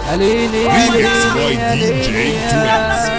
ليلي Remix by DJ Twins.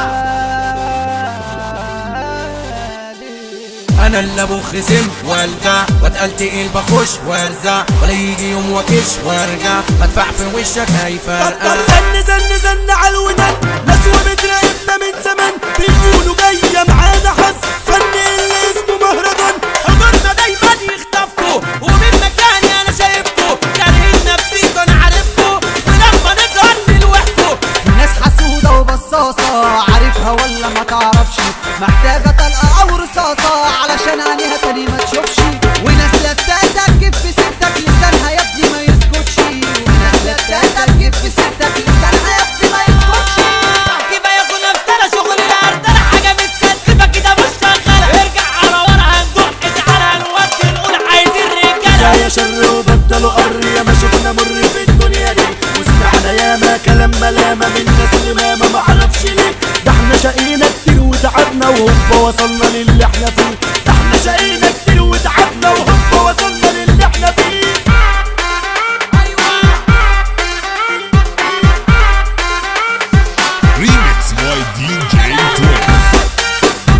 انا اللي ابو خصم والجع واتقل تقيل بخش وارزع ولا يجي يوم واكش وارجع بدفع في وشك هيفرقع طب زن زن زن على الودن ناس وبتراقبنا من زمان بيقولوا جاية معانا حظ فن اللي اسمه مهرجان حضورنا دايما يخطفكوا ومن مكاني انا شايفكوا كارهين نفسيكوا انا عارفكوا ولما نظهر نلوحكوا ناس حسودة وبصاصة عارفها ولا ما تعرفش محتاجة طلقة أو رصاصة علشان عينيها تاني ما تشوفش وناس لتاتك كيف في ستك لسانها يا ابني ما يسكتش وناس لتاتك كيف في ستك لسانها يا ابني ما يسكتش كده ياخد نفسنا شغل الارتلة حاجة متكتفة كده مش شغالة ارجع على ورا هندق تعالى هنودي نقول عايزين رجالة يا شر وبطلوا قر يا ما شفنا مر في الدنيا دي وسمعنا ياما كلام ملامة من ناس اللي ماما معرفش ليه ده احنا شقينا كتير وتعبنا وهوبا وصلنا للي احنا فيه ده احنا شقينا كتير وتعبنا وهوبا وصلنا للي احنا فيه Remix by DJ Twins.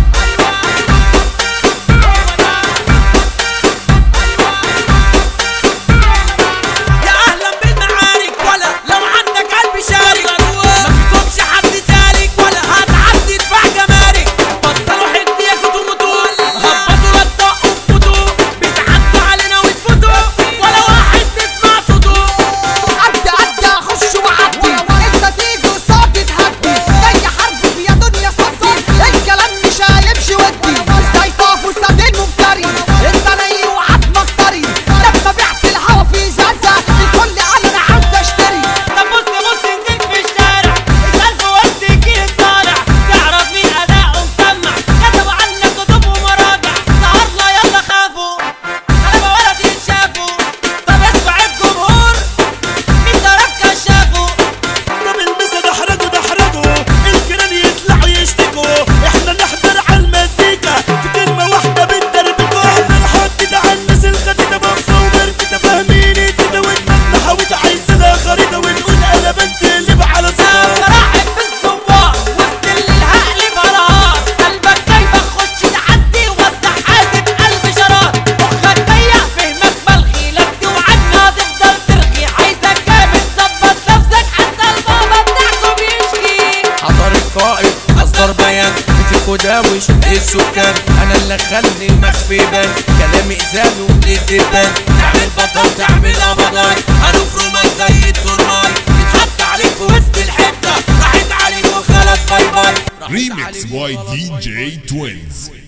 يا اهلا بالمعارك ولا لو عندك قلب شارك ما فيكمش حد سالك ولا هتعدي دفاع جمارك بطلوا حدية كتو متول هبطوا لا تطقوا فوتوا بتعدوا علينا وتفوتوا ولا واحد تسمع صوته عدي عدي اخش وعدي انت تيجي قصادي تهدي جاي حرب يا دنيا صدي الكلام مش هيمشي ودي ازاي طاف وسابين مفتري انت ني وعدمك طري لما بعت الهوا في زلزة الكل قال انا عاوز اشتري طب بص بص نزلت في الشارع اسأل في وسط الجيل الطالع تعرف مين أداؤه مسمع كتبوا عنك كتب ومراجع سهرنا يلا خافوا غلبة ولا تنشافوا طب اسمع الجمهور مين ضرب كشافه طب المسا ده احرجوا ده احرجوا الجيران يطلعوا يشتكوا احنا نحضر على المزيكا في كلمة واحدة بندربكوا احنا نحط ده على الناس الخديدة بفة ومركدة فاهمين كده ودماغنا حاوت عايزة لها خريطة ونقول انا بنتقلب على صوت مراحب في الزوار وسط الليل هقلب نهار قلبك جايبك خش تعدي وسع حاسب قلب شرار مخك ضيق فهمك ملغي لك توعدنا هتفضل ترغي عايزك جامد ظبط نفسك حتى البابا بتاعكم يشكي حضر القائد اصدر بيان بتكو داوش السكان انا اللي خلي المخفي بان كلامي ازاله للدبان تعمل بطل تعمل ابضاي هنفرمك زي الترماي نتحط عليك في وسط الحته راحت عليك وخلاص باي باي راحت Remix عليك by وخلاص باي باي. DJ Twins.